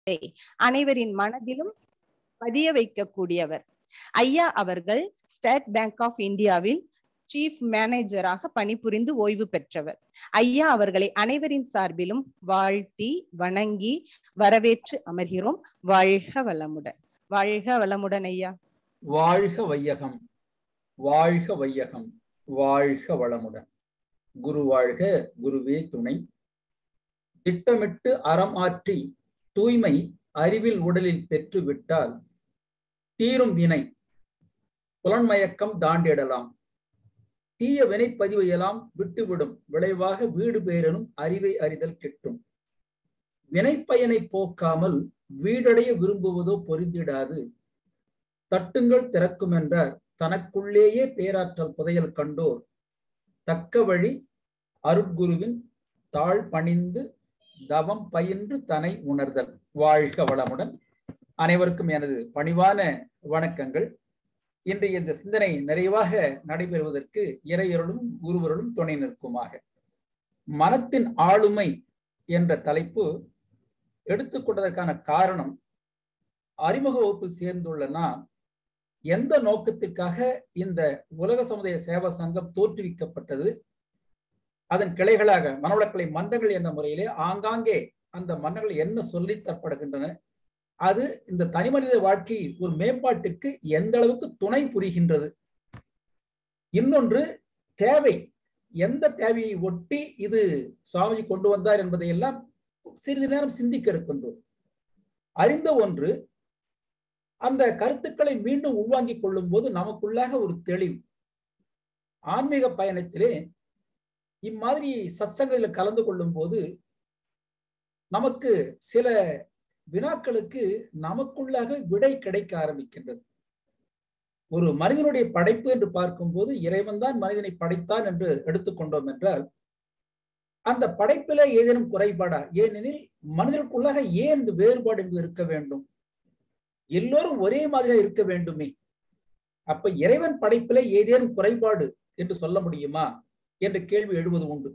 அனைவரின் மனதிலும் பதிய வைக்கக்கூடியவர் ஐயா அவர்கள் ஸ்டேட் பேங்க் ஆஃப் இந்தியாவில் சீஃப் மேனேஜராக பணிபுரிந்து ஓய்வு பெற்றவர் ஐயா அவர்களை அனைவரின் சார்பிலும் வாழ்த்தி வணங்கி வரவேற்று அமர்கிறோம் வாழ்க வளமுடன் வாழ்க வளமுடன் ஐயா வாழ்க வையகம் வாழ்க வையகம் வாழ்க வளமுடன் குரு வாழ்க குருவே துணை திட்டமிட்டு அறம் ஆற்றி தூய்மை அறிவில் உடலில் பெற்று விட்டால் தீரும் வினை புலன்மயக்கம் தாண்டிடலாம் தீய வினைப்பதிவையெல்லாம் விட்டுவிடும் விளைவாக வீடு பேரனும் அறிவை அறிதல் கிட்டும் வினைப்பயனை போக்காமல் வீடடைய விரும்புவதோ பொருந்திடாது தட்டுங்கள் திறக்கும் என்றார் தனக்குள்ளேயே பேராற்றல் புதையல் கண்டோர் தக்க வழி அருட்குருவின் தாழ் பணிந்து தவம் பயின்று தனை உணர்தல் வாழ்க வளமுடன் அனைவருக்கும் எனது பணிவான வணக்கங்கள் இன்றைய இந்த சிந்தனை நிறைவாக நடைபெறுவதற்கு இறையருளும் குருவருளும் துணை நிற்குமாக மனத்தின் ஆளுமை என்ற தலைப்பு எடுத்துக்கொண்டதற்கான காரணம் அறிமுக வகுப்பில் சேர்ந்துள்ள நாம் எந்த நோக்கத்திற்காக இந்த உலக சமுதாய சேவா சங்கம் தோற்றுவிக்கப்பட்டது அதன் கிளைகளாக மனவளக்கலை மன்றங்கள் என்ற முறையிலே ஆங்காங்கே அந்த மன்றங்கள் என்ன சொல்லி தரப்படுகின்றன அது இந்த தனிமனித வாழ்க்கையில் ஒரு மேம்பாட்டிற்கு எந்த அளவுக்கு துணை புரிகின்றது இன்னொன்று தேவை எந்த தேவையை ஒட்டி இது சுவாமிஜி கொண்டு வந்தார் என்பதை எல்லாம் சிறிது நேரம் சிந்திக்க இருக்கின்றோம் அறிந்த ஒன்று அந்த கருத்துக்களை மீண்டும் உள்வாங்கிக் கொள்ளும் போது நமக்குள்ளாக ஒரு தெளிவு ஆன்மீக பயணத்திலே இம்மாதிரி சத்சங்களில் கலந்து கொள்ளும் போது நமக்கு சில வினாக்களுக்கு நமக்குள்ளாக விடை கிடைக்க ஆரம்பிக்கின்றது ஒரு மனிதனுடைய படைப்பு என்று பார்க்கும்போது இறைவன் தான் மனிதனை படைத்தான் என்று எடுத்துக்கொண்டோம் என்றால் அந்த படைப்பில ஏதேனும் குறைபாடா ஏனெனில் மனிதனுக்குள்ளாக ஏன் இந்த வேறுபாடு என்பது இருக்க வேண்டும் எல்லோரும் ஒரே மாதிரியா இருக்க வேண்டுமே அப்ப இறைவன் படைப்பில ஏதேனும் குறைபாடு என்று சொல்ல முடியுமா என்ற கேள்வி எழுவது உண்டு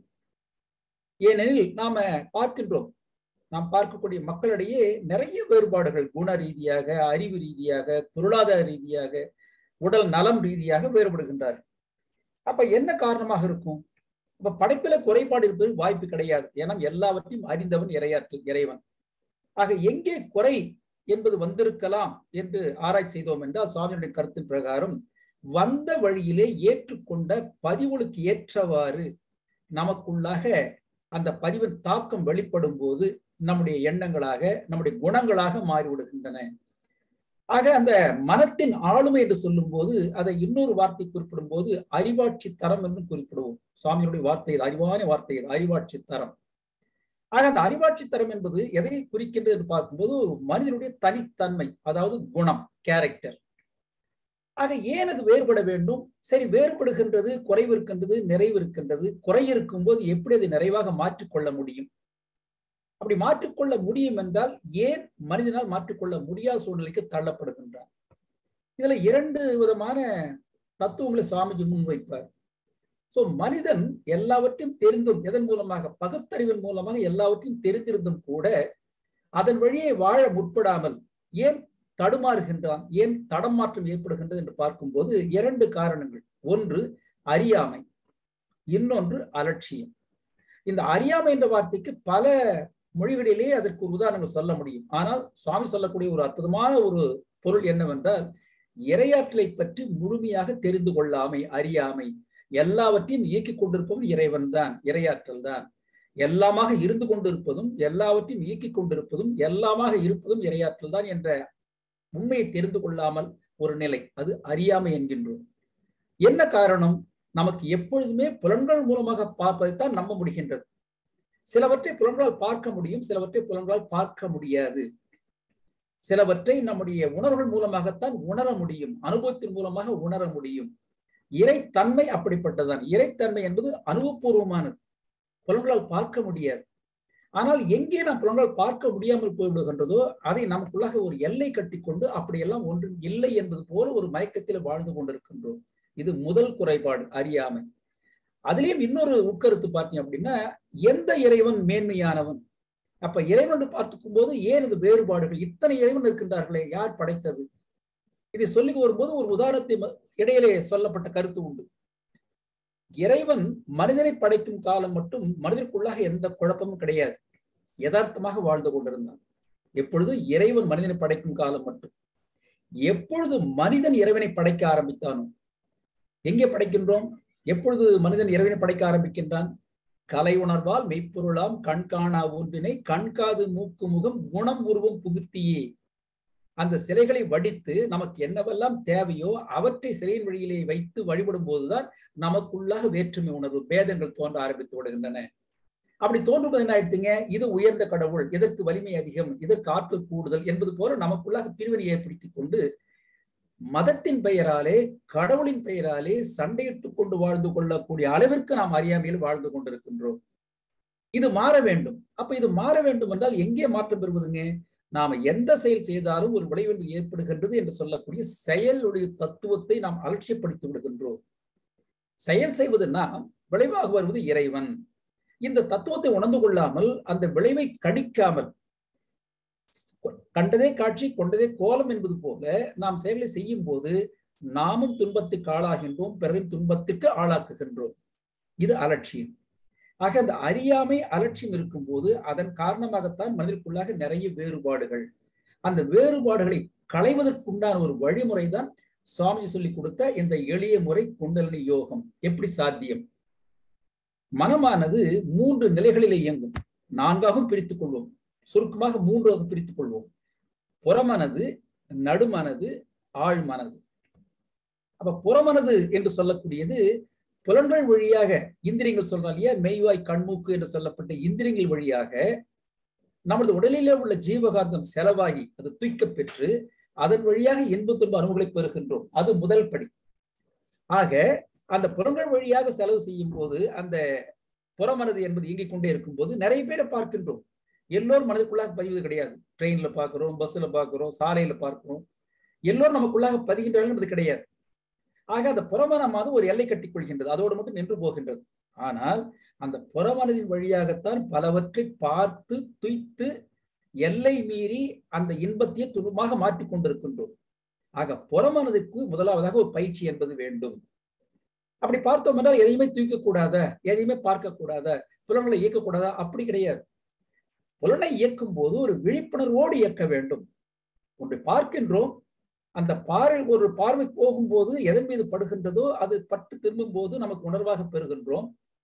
ஏனெனில் நாம பார்க்கின்றோம் நாம் பார்க்கக்கூடிய மக்களிடையே நிறைய வேறுபாடுகள் குண ரீதியாக அறிவு ரீதியாக பொருளாதார ரீதியாக உடல் நலம் ரீதியாக வேறுபடுகின்றார்கள் அப்ப என்ன காரணமாக இருக்கும் அப்ப படைப்பில குறைபாடு இருப்பது வாய்ப்பு கிடையாது ஏன்னா எல்லாவற்றையும் அறிந்தவன் இறையாற்று இறைவன் ஆக எங்கே குறை என்பது வந்திருக்கலாம் என்று ஆராய்ச்சி செய்தோம் என்றால் சுவாமியுடைய கருத்தின் பிரகாரம் வந்த வழியிலே ஏற்றுக்கொண்ட பதிவுகளுக்கு ஏற்றவாறு நமக்குள்ளாக அந்த பதிவின் தாக்கம் வெளிப்படும் போது நம்முடைய எண்ணங்களாக நம்முடைய குணங்களாக மாறிவிடுகின்றன ஆக அந்த மனத்தின் ஆளுமை என்று சொல்லும் போது அதை இன்னொரு வார்த்தை குறிப்பிடும் போது அறிவாட்சி தரம் என்று குறிப்பிடுவோம் சுவாமியுடைய வார்த்தை அறிவான வார்த்தை அறிவாட்சி தரம் ஆக அந்த அறிவாட்சி தரம் என்பது எதை குறிக்கின்றது என்று பார்க்கும்போது ஒரு மனிதனுடைய தனித்தன்மை அதாவது குணம் கேரக்டர் ஆக ஏன் அது வேறுபட வேண்டும் சரி வேறுபடுகின்றது குறைவு இருக்கின்றது நிறைவு இருக்கின்றது குறை இருக்கும் போது எப்படி அதை நிறைவாக மாற்றிக்கொள்ள முடியும் அப்படி மாற்றிக்கொள்ள முடியும் என்றால் ஏன் மனிதனால் மாற்றிக்கொள்ள முடியாத சூழ்நிலைக்கு தள்ளப்படுகின்றார் இதுல இரண்டு விதமான தத்துவங்களை சுவாமிஜி முன்வைப்பார் சோ மனிதன் எல்லாவற்றையும் தெரிந்தும் எதன் மூலமாக பகுத்தறிவின் மூலமாக எல்லாவற்றையும் தெரிந்திருந்தும் கூட அதன் வழியே வாழ முற்படாமல் ஏன் தடுமாறுகின்றான் ஏன் தடம் மாற்றம் ஏற்படுகின்றது என்று பார்க்கும்போது இரண்டு காரணங்கள் ஒன்று அறியாமை இன்னொன்று அலட்சியம் இந்த அறியாமை என்ற வார்த்தைக்கு பல மொழிகளிலே அதற்கு ஒரு உதாரணங்கள் சொல்ல முடியும் ஆனால் சுவாமி சொல்லக்கூடிய ஒரு அற்புதமான ஒரு பொருள் என்னவென்றால் இரையாற்றலை பற்றி முழுமையாக தெரிந்து கொள்ளாமை அறியாமை எல்லாவற்றையும் இயக்கிக் கொண்டிருப்பதும் இறைவன் தான் இரையாற்றல் தான் எல்லாமாக இருந்து கொண்டிருப்பதும் எல்லாவற்றையும் இயக்கிக் கொண்டிருப்பதும் எல்லாமாக இருப்பதும் இரையாற்றல் தான் என்ற உண்மையை தெரிந்து கொள்ளாமல் ஒரு நிலை அது அறியாமை என்கின்றோம் என்ன காரணம் நமக்கு எப்பொழுதுமே புலன்கள் மூலமாக பார்ப்பதைத்தான் நம்ப முடிகின்றது சிலவற்றை புலன்களால் பார்க்க முடியும் சிலவற்றை புலன்களால் பார்க்க முடியாது சிலவற்றை நம்முடைய உணர்வுகள் மூலமாகத்தான் உணர முடியும் அனுபவத்தின் மூலமாக உணர முடியும் இறைத்தன்மை அப்படிப்பட்டதுதான் இறைத்தன்மை என்பது அனுபவபூர்வமானது புலன்களால் பார்க்க முடியாது ஆனால் எங்கே நாம் புலன்களால் பார்க்க முடியாமல் போய்விடுகின்றதோ அதை நமக்குள்ளாக ஒரு எல்லை கட்டிக்கொண்டு அப்படியெல்லாம் ஒன்றும் இல்லை என்பது போல ஒரு மயக்கத்தில் வாழ்ந்து கொண்டிருக்கின்றோம் இது முதல் குறைபாடு அறியாமை அதுலயும் இன்னொரு உட்கருத்து பார்த்தீங்க அப்படின்னா எந்த இறைவன் மேன்மையானவன் அப்ப இறைவன் பார்த்துக்கும் போது ஏன் இந்த வேறுபாடுகள் இத்தனை இறைவன் இருக்கின்றார்களே யார் படைத்தது இதை சொல்லி வரும்போது ஒரு உதாரணத்தை இடையிலே சொல்லப்பட்ட கருத்து உண்டு இறைவன் மனிதனை படைக்கும் காலம் மட்டும் மனிதனுக்குள்ளாக எந்த குழப்பமும் கிடையாது யதார்த்தமாக வாழ்ந்து கொண்டிருந்தான் எப்பொழுது இறைவன் மனிதனை படைக்கும் காலம் மட்டும் எப்பொழுது மனிதன் இறைவனை படைக்க ஆரம்பித்தானோ எங்கே படைக்கின்றோம் எப்பொழுது மனிதன் இறைவனை படைக்க ஆரம்பிக்கின்றான் கலை உணர்வால் மெய்ப்பொருளாம் கண்காணா ஒன்றினை கண்காது மூக்கு முகம் குணம் உருவம் புகுத்தியே அந்த சிலைகளை வடித்து நமக்கு என்னவெல்லாம் தேவையோ அவற்றை சிலையின் வழியிலே வைத்து வழிபடும் போதுதான் நமக்குள்ளாக வேற்றுமை உணர்வு பேதங்கள் தோன்ற ஆரம்பித்து விடுகின்றன அப்படி தோன்றுவது என்ன ஆயிடுத்துங்க இது உயர்ந்த கடவுள் இதற்கு வலிமை அதிகம் இதற்கு ஆற்றல் கூடுதல் என்பது போல நமக்குள்ளாக பிரிவினை ஏற்படுத்திக் கொண்டு மதத்தின் பெயராலே கடவுளின் பெயராலே சண்டையிட்டுக் கொண்டு வாழ்ந்து கொள்ளக்கூடிய அளவிற்கு நாம் அறியாமையில் வாழ்ந்து கொண்டிருக்கின்றோம் இது மாற வேண்டும் அப்ப இது மாற வேண்டும் என்றால் எங்கே மாற்றம் பெறுவதுங்க நாம எந்த செயல் செய்தாலும் ஒரு விளைவு ஏற்படுகின்றது என்று சொல்லக்கூடிய செயலுடைய தத்துவத்தை நாம் அலட்சியப்படுத்தி விடுகின்றோம் செயல் செய்வதுன்னா விளைவாக வருவது இறைவன் இந்த தத்துவத்தை உணர்ந்து கொள்ளாமல் அந்த விளைவை கணிக்காமல் கண்டதே காட்சி கொண்டதே கோலம் என்பது போல நாம் செயலை செய்யும் போது நாமும் துன்பத்துக்கு ஆளாகின்றோம் பிறரின் துன்பத்துக்கு ஆளாக்குகின்றோம் இது அலட்சியம் ஆக அந்த அறியாமை அலட்சியம் இருக்கும் போது அதன் காரணமாகத்தான் மனிதனுக்குள்ளாக நிறைய வேறுபாடுகள் அந்த வேறுபாடுகளை களைவதற்குண்டான ஒரு வழிமுறை தான் சுவாமிஜி சொல்லி கொடுத்த இந்த எளிய முறை குண்டலினி யோகம் எப்படி சாத்தியம் மனமானது மூன்று நிலைகளில் இயங்கும் நான்காகவும் பிரித்துக் கொள்வோம் சுருக்கமாக மூன்றாக பிரித்துக் கொள்வோம் புறமனது நடுமனது ஆழ்மனது அப்ப புறமனது என்று சொல்லக்கூடியது புலன்கள் வழியாக இந்திரியங்கள் சொல்றோம் இல்லையா மெய்வாய் கண்மூக்கு என்று சொல்லப்பட்ட இந்திரியங்கள் வழியாக நமது உடலிலே உள்ள ஜீவகாந்தம் செலவாகி அது தூய்க்க பெற்று அதன் வழியாக இன்ப துன்ப அனுபவங்களை பெறுகின்றோம் அது முதல் படி ஆக அந்த புறங்கள் வழியாக செலவு செய்யும் போது அந்த புறமனது என்பது இயங்கிக் கொண்டே இருக்கும் போது நிறைய பேரை பார்க்கின்றோம் எல்லோரும் மனதுக்குள்ளாக பதிவது கிடையாது ட்ரெயின்ல பாக்குறோம் பஸ்ல பாக்குறோம் சாலையில பார்க்கிறோம் எல்லோரும் நமக்குள்ளாக பதிகின்றார்கள் என்பது கிடையாது ஆக அந்த புறமனமானது ஒரு எல்லை கட்டிக் கொள்கின்றது அதோடு மட்டும் நின்று போகின்றது ஆனால் அந்த புறமனதின் வழியாகத்தான் பலவற்றை பார்த்து துய்த்து எல்லை மீறி அந்த இன்பத்தையே துன்பமாக மாற்றிக் கொண்டிருக்கின்றோம் ஆக புறமனதுக்கு முதலாவதாக ஒரு பயிற்சி என்பது வேண்டும் அப்படி பார்த்தோம் என்றால் எதையுமே தூக்க கூடாத எதையுமே பார்க்க கூடாத புலன்களை இயக்கக்கூடாதா அப்படி கிடையாது புலனை இயக்கும் போது ஒரு விழிப்புணர்வோடு இயக்க வேண்டும் ஒன்றை பார்க்கின்றோம் அந்த பார்வை ஒரு பார்வை போகும்போது எதன் மீது படுகின்றதோ அது பட்டு திரும்பும் போது நமக்கு உணர்வாக பெறுகின்றோம்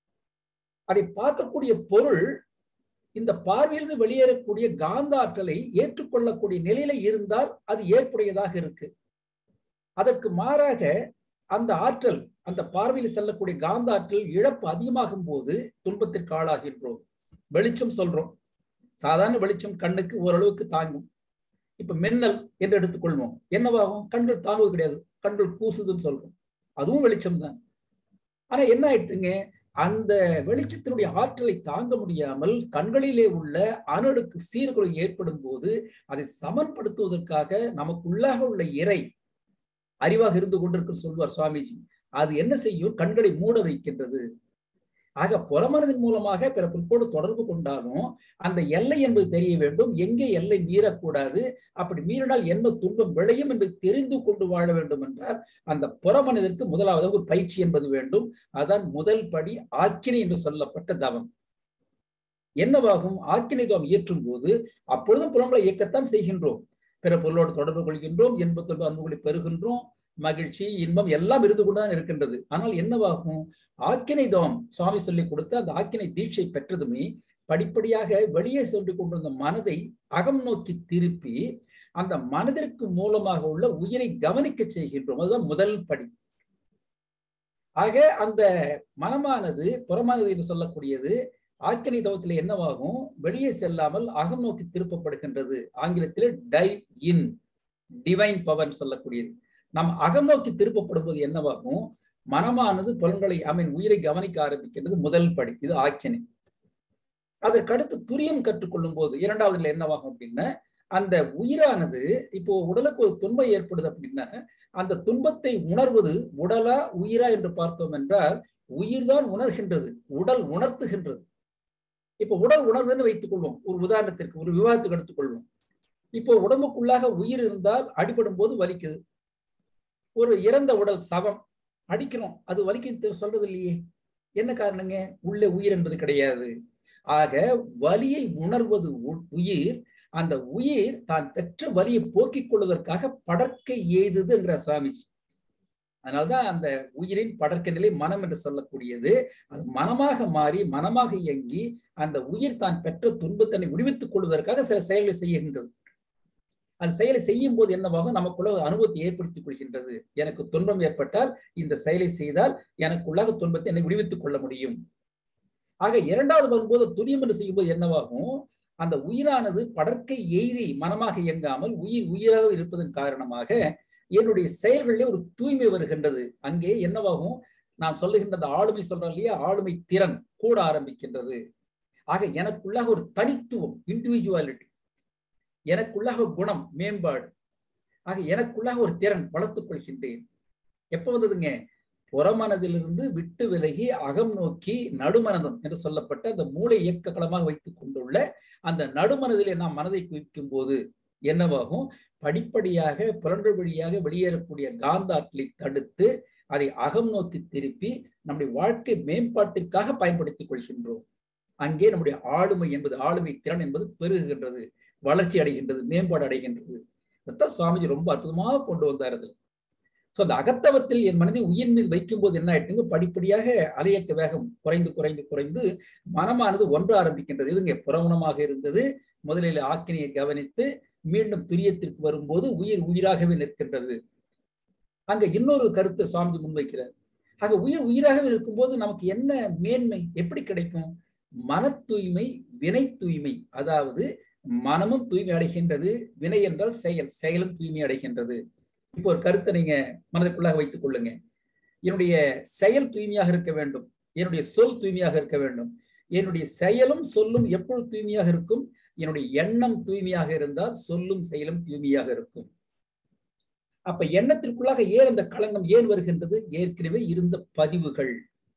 அதை பார்க்கக்கூடிய பொருள் இந்த பார்வையிலிருந்து வெளியேறக்கூடிய காந்த ஆற்றலை ஏற்றுக்கொள்ளக்கூடிய நிலையில இருந்தால் அது ஏற்புடையதாக இருக்கு அதற்கு மாறாக அந்த ஆற்றல் அந்த பார்வையில் செல்லக்கூடிய காந்த ஆற்றல் இழப்பு அதிகமாகும் போது துன்பத்திற்கு ஆளாகின்றோம் வெளிச்சம் சொல்றோம் சாதாரண வெளிச்சம் கண்ணுக்கு ஓரளவுக்கு தாங்கும் இப்ப மின்னல் என்று எடுத்துக்கொள்வோம் என்னவாகும் கண்கள் தாங்குவது கிடையாது கண்கள் கூசுதுன்னு சொல்றோம் அதுவும் வெளிச்சம் தான் ஆனா என்ன ஆயிட்டுங்க அந்த வெளிச்சத்தினுடைய ஆற்றலை தாங்க முடியாமல் கண்களிலே உள்ள அணுடுக்கு சீர்குலை ஏற்படும் போது அதை சமன்படுத்துவதற்காக நமக்குள்ளாக உள்ள இறை அறிவாக இருந்து கொண்டிருக்க சொல்வார் சுவாமிஜி அது என்ன செய்யும் கண்களை மூட வைக்கின்றது ஆக புறமனதின் மூலமாக பிற பொருட்களோடு தொடர்பு கொண்டாலும் அந்த எல்லை என்பது தெரிய வேண்டும் எங்கே எல்லை மீறக்கூடாது அப்படி மீறினால் என்ன துன்பம் விளையும் என்று தெரிந்து கொண்டு வாழ வேண்டும் என்றால் அந்த புறமனதிற்கு முதலாவது ஒரு பயிற்சி என்பது வேண்டும் அதான் முதல் படி ஆக்கினை என்று சொல்லப்பட்ட தவம் என்னவாகும் ஆக்கினை தவம் இயற்றும் போது அப்பொழுதும் புலன்களை இயக்கத்தான் செய்கின்றோம் பிற பொருளோடு தொடர்பு கொள்கின்றோம் இன்ப துன்ப அன்புகளை பெறுகின்றோம் மகிழ்ச்சி இன்பம் எல்லாம் இருந்து கொண்டுதான் இருக்கின்றது ஆனால் என்னவாகும் ஆக்கினை தவம் சுவாமி சொல்லி கொடுத்த அந்த ஆக்கினை தீட்சை பெற்றதுமே படிப்படியாக வெளியே சென்று கொண்டிருந்த மனதை அகம் நோக்கி திருப்பி அந்த மனதிற்கு மூலமாக உள்ள உயிரை கவனிக்க செய்கின்றோம் அதுதான் முதல் படி ஆக அந்த மனமானது புறமானது என்று சொல்லக்கூடியது ஆக்கினை தவத்தில் என்னவாகும் வெளியே செல்லாமல் அகம் நோக்கி திருப்பப்படுகின்றது ஆங்கிலத்தில் டை இன் டிவைன் பவர் சொல்லக்கூடியது நாம் அகம் நோக்கி திருப்பப்படும் போது என்னவாகும் மனமானது புலன்களை அமீன் உயிரை கவனிக்க ஆரம்பிக்கின்றது முதல் படி இது ஆக்கினை அதற்கடுத்து துரியம் கற்றுக்கொள்ளும் போது இரண்டாவதுல என்னவாகும் அப்படின்னா அந்த உயிரானது இப்போ உடலுக்கு ஒரு துன்பம் ஏற்படுது அப்படின்னா அந்த துன்பத்தை உணர்வது உடலா உயிரா என்று பார்த்தோம் என்றால் உயிர்தான் உணர்கின்றது உடல் உணர்த்துகின்றது இப்ப உடல் உணர்வுன்னு வைத்துக் கொள்வோம் ஒரு உதாரணத்திற்கு ஒரு விவாதத்துக்கு எடுத்துக்கொள்வோம் இப்போ உடம்புக்குள்ளாக உயிர் இருந்தால் அடிபடும் போது வலிக்குது ஒரு இறந்த உடல் சவம் அடிக்கிறோம் அது வலிக்கு சொல்றது இல்லையே என்ன காரணங்க உள்ளே உயிர் என்பது கிடையாது ஆக வலியை உணர்வது உயிர் அந்த உயிர் தான் பெற்ற வலியை போக்கிக் கொள்வதற்காக படற்கை எய்துதுங்கிற சுவாமிஜி அதனால்தான் அந்த உயிரின் படற்கை நிலை மனம் என்று சொல்லக்கூடியது அது மனமாக மாறி மனமாக இயங்கி அந்த உயிர் தான் பெற்ற துன்பத்தனை விடுவித்துக் கொள்வதற்காக சில செயல்களை செய்கின்றது அந்த செயலை செய்யும் போது என்னவாகும் நமக்குள்ள ஒரு அனுபவத்தை ஏற்படுத்திக் கொள்கின்றது எனக்கு துன்பம் ஏற்பட்டால் இந்த செயலை செய்தால் எனக்குள்ளாக துன்பத்தை என்னை விடுவித்துக் கொள்ள முடியும் ஆக இரண்டாவது வரும்போது துணியம் என்று செய்யும்போது என்னவாகும் அந்த உயிரானது படற்கை எய்தி மனமாக இயங்காமல் உயிர் உயிராக இருப்பதன் காரணமாக என்னுடைய செயல்களிலே ஒரு தூய்மை வருகின்றது அங்கே என்னவாகும் நான் சொல்லுகின்ற அந்த ஆளுமை சொல்றேன் இல்லையா ஆளுமை திறன் கூட ஆரம்பிக்கின்றது ஆக எனக்குள்ளாக ஒரு தனித்துவம் இண்டிவிஜுவாலிட்டி எனக்குள்ளாக குணம் மேம்பாடு ஆக எனக்குள்ளாக ஒரு திறன் வளர்த்துக் கொள்கின்றேன் எப்ப வந்ததுங்க புறமனதிலிருந்து விட்டு விலகி அகம் நோக்கி நடுமனதம் என்று சொல்லப்பட்ட அந்த மூளை இயக்க களமாக வைத்துக் கொண்டுள்ள அந்த நடுமனதிலே நாம் மனதை குவிக்கும் போது என்னவாகும் படிப்படியாக புலன்கள் வழியாக வெளியேறக்கூடிய காந்த ஆற்றலை தடுத்து அதை அகம் நோக்கி திருப்பி நம்முடைய வாழ்க்கை மேம்பாட்டுக்காக பயன்படுத்திக் கொள்கின்றோம் அங்கே நம்முடைய ஆளுமை என்பது ஆளுமை திறன் என்பது பெருகுகின்றது வளர்ச்சி அடைகின்றது மேம்பாடு அடைகின்றது இதைத்தான் சுவாமிஜி ரொம்ப அற்புதமாக கொண்டு வந்தார் அதில் ஸோ அந்த அகத்தவத்தில் என் மனதை உயிர் மீது வைக்கும் போது என்ன ஆயிடுங்க படிப்படியாக அலையக்க வேகம் குறைந்து குறைந்து குறைந்து மனமானது ஒன்று ஆரம்பிக்கின்றது இதுங்க புறகுணமாக இருந்தது முதலில் ஆக்கினியை கவனித்து மீண்டும் பிரியத்திற்கு வரும்போது உயிர் உயிராகவே நிற்கின்றது அங்க இன்னொரு கருத்தை சுவாமி முன்வைக்கிறார் ஆக உயிர் உயிராகவே இருக்கும்போது நமக்கு என்ன மேன்மை எப்படி கிடைக்கும் மன தூய்மை வினை தூய்மை அதாவது மனமும் தூய்மை அடைகின்றது வினை என்றால் செயல் செயலும் தூய்மை அடைகின்றது இப்போ ஒரு கருத்தை நீங்க மனதுக்குள்ளாக வைத்துக் கொள்ளுங்க என்னுடைய செயல் தூய்மையாக இருக்க வேண்டும் என்னுடைய சொல் தூய்மையாக இருக்க வேண்டும் என்னுடைய செயலும் சொல்லும் எப்பொழுது தூய்மையாக இருக்கும் என்னுடைய எண்ணம் தூய்மையாக இருந்தால் சொல்லும் செயலும் தூய்மையாக இருக்கும் அப்ப எண்ணத்திற்குள்ளாக ஏன் அந்த களங்கம் ஏன் வருகின்றது ஏற்கனவே இருந்த பதிவுகள்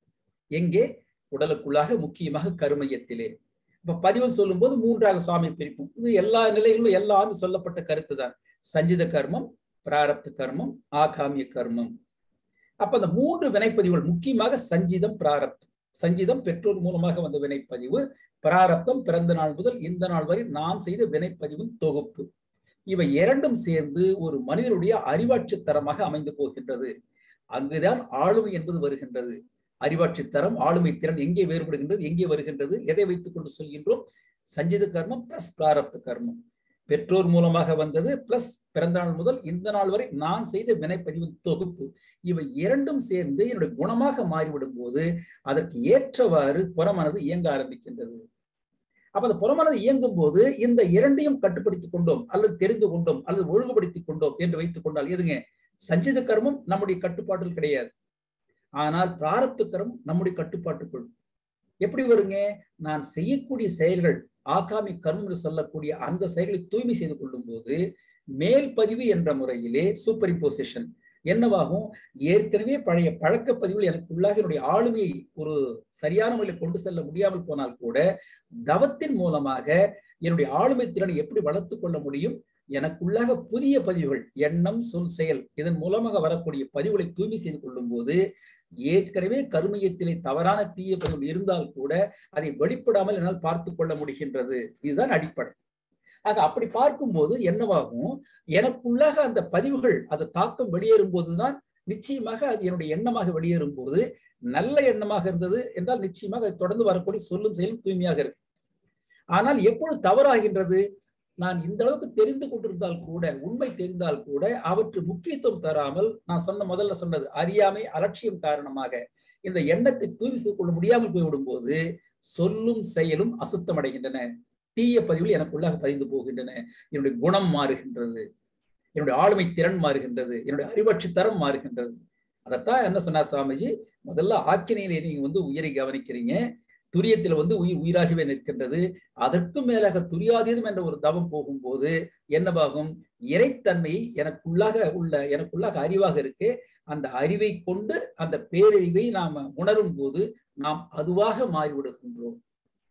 எங்கே உடலுக்குள்ளாக முக்கியமாக கருமையத்திலே இப்ப பதிவு சொல்லும் போது மூன்றாக சுவாமி பிரிப்போம் இது எல்லா நிலைகளிலும் எல்லாமே சொல்லப்பட்ட கருத்து தான் சஞ்சித கர்மம் பிராரப்த கர்மம் ஆகாமிய கர்மம் அப்ப அந்த மூன்று வினைப்பதிவுகள் முக்கியமாக சஞ்சிதம் பிராரப்தம் சஞ்சிதம் பெற்றோர் மூலமாக வந்த வினைப்பதிவு பிராரப்தம் பிறந்த நாள் முதல் இந்த நாள் வரை நாம் செய்த வினைப்பதிவின் தொகுப்பு இவை இரண்டும் சேர்ந்து ஒரு மனிதனுடைய அறிவாட்சி தரமாக அமைந்து போகின்றது அங்குதான் ஆளுமை என்பது வருகின்றது அறிவாட்சி தரம் ஆளுமை திறன் எங்கே வேறுபடுகின்றது எங்கே வருகின்றது எதை வைத்துக் கொண்டு சொல்கின்றோம் சஞ்சித கர்மம் பிளஸ் பிராரப்த கர்மம் பெற்றோர் மூலமாக வந்தது பிளஸ் பிறந்த நாள் முதல் இந்த நாள் வரை நான் செய்த வினைப்பதிவின் தொகுப்பு இவை இரண்டும் சேர்ந்து என்னுடைய குணமாக மாறிவிடும் போது அதற்கு ஏற்றவாறு புறமானது இயங்க ஆரம்பிக்கின்றது அப்ப அந்த புறமானது இயங்கும் போது இந்த இரண்டையும் கட்டுப்படுத்திக் கொண்டோம் அல்லது தெரிந்து கொண்டோம் அல்லது ஒழுங்குபடுத்திக் கொண்டோம் என்று வைத்துக் கொண்டால் எதுங்க சஞ்சித கர்மம் நம்முடைய கட்டுப்பாட்டில் கிடையாது ஆனால் பிராரப்த கர்மம் நம்முடைய கட்டுப்பாட்டுக்குள் எப்படி வருங்க நான் செய்யக்கூடிய செயல்கள் ஆகாமி கர்மம் என்று சொல்லக்கூடிய அந்த செயல்களை தூய்மை செய்து கொள்ளும் போது மேல் பதிவு என்ற முறையிலே சூப்பர் இம்போசிஷன் என்னவாகும் ஏற்கனவே பழைய பழக்க பதிவில் எனக்குள்ளாக என்னுடைய ஆளுமையை ஒரு சரியான முறையில் கொண்டு செல்ல முடியாமல் போனால் கூட தவத்தின் மூலமாக என்னுடைய ஆளுமை திறனை எப்படி வளர்த்து கொள்ள முடியும் எனக்குள்ளாக புதிய பதிவுகள் எண்ணம் சொல் செயல் இதன் மூலமாக வரக்கூடிய பதிவுகளை தூய்மை செய்து கொள்ளும் போது ஏற்கனவே கருமையத்திலே தவறான தீய பதிவு இருந்தால் கூட அதை வெளிப்படாமல் என்னால் பார்த்து கொள்ள முடிகின்றது இதுதான் அடிப்படை ஆக அப்படி பார்க்கும்போது என்னவாகும் எனக்குள்ளாக அந்த பதிவுகள் அது தாக்கம் வெளியேறும் போதுதான் நிச்சயமாக அது என்னுடைய எண்ணமாக வெளியேறும் போது நல்ல எண்ணமாக இருந்தது என்றால் நிச்சயமாக அது தொடர்ந்து வரக்கூடிய சொல்லும் செயலும் தூய்மையாக இருக்கு ஆனால் எப்பொழுது தவறாகின்றது நான் இந்த அளவுக்கு தெரிந்து கொண்டிருந்தால் கூட உண்மை தெரிந்தால் கூட அவற்று முக்கியத்துவம் தராமல் நான் சொன்ன முதல்ல சொன்னது அறியாமை அலட்சியம் காரணமாக இந்த எண்ணத்தை தூய்மை செய்து கொள்ள முடியாமல் போய்விடும் போது சொல்லும் செயலும் அசுத்தம் அடைகின்றன தீய பதிவில் எனக்குள்ளாக பதிந்து போகின்றன என்னுடைய குணம் மாறுகின்றது என்னுடைய ஆளுமை திறன் மாறுகின்றது என்னுடைய அறிவாட்சி தரம் மாறுகின்றது அதைத்தான் என்ன சொன்னார் சுவாமிஜி முதல்ல ஆக்கினையிலே நீங்க வந்து உயிரை கவனிக்கிறீங்க துரியத்தில் வந்து உயிர் உயிராகவே நிற்கின்றது அதற்கும் மேலாக துரியாதீதம் என்ற ஒரு தவம் போகும்போது என்னவாகும் இறைத்தன்மை எனக்குள்ளாக உள்ள எனக்குள்ளாக அறிவாக இருக்கு அந்த அறிவை கொண்டு அந்த பேரறிவை நாம் உணரும் போது நாம் அதுவாக மாறிவிடுகின்றோம்